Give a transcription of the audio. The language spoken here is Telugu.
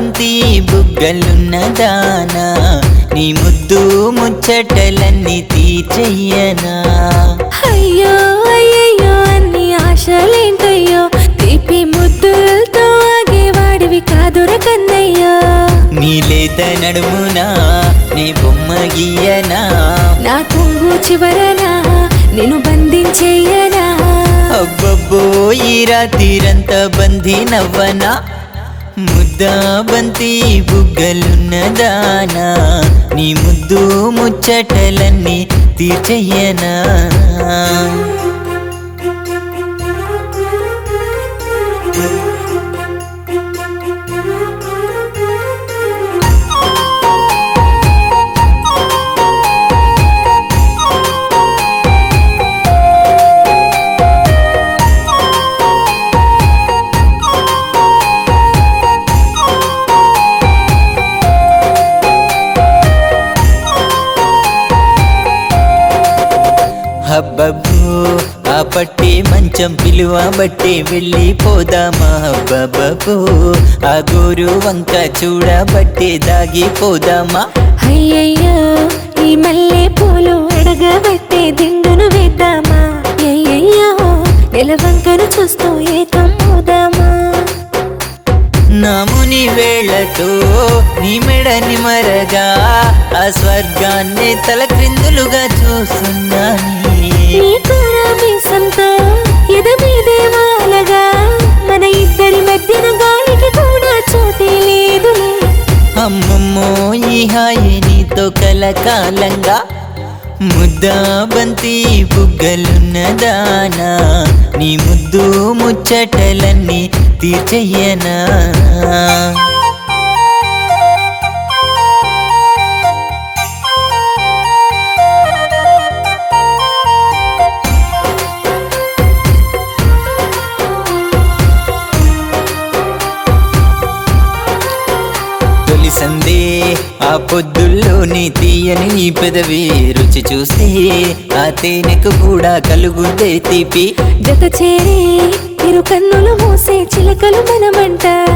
బంతి బుగ్గలున్న దానా నీ ముద్దు ముచ్చటలన్నీ తీర్చెయ్యనా అయ్యో అయ్యయ్యో అన్ని ఆశలేంటయ్యో తీపి ముద్దులతో ఆగేవాడివి కాదుర కన్నయ్యో నీలేత నడుమునా నీ బొమ్మ గీయనా నా కొంగు చివరనా నేను బంధించేయనా అబ్బబ్బో ఈ రాత్రిరంతా బందీ నవ్వనా ముద్దా బంతి బుగ్గలున్న దానా నీ ముద్దు ముచ్చటలన్నీ తీర్చెయ్యనా హబ్బబ్బో ఆ పట్టే మంచం పిలువ బట్టే వెళ్ళిపోదామా హబ్బబ్బో ఆ గోరు వంక చూడబట్టే దాగిపోదామా అయ్యయ్యో ఈ మల్లె పూలు ఎడగబట్టే దిండును వేద్దామా అయ్యయ్యో నెలవంకను చూస్తూ ఏకం అవుదామా నాముని వేళతో నీ మెడని మరగా ఆ స్వర్గాన్ని తల క్రిందులుగా చూస్తున్నాని నీ కూరమీసంతో ఎద మీదే వాలగా మన ఇద్దరి మధ్యన గాలికి కూడా చోటే లేదులే అమ్మమ్మో ఈ హాయి నీతో కలకాలంగా ముద్దా బంతి బుగ్గలున్న దానా నీ ముద్దు ముచ్చటలన్నీ తీర్చెయ్యనా తొలి సందే ఆ పొద్దుల్లోని తీయని నీ పెదవి రుచి చూస్తే ఆ తేనెకు కూడా కలుగుద్దే తీపి జత చేరి ఇరు కన్నులు మూసే చిలకలు మనమంట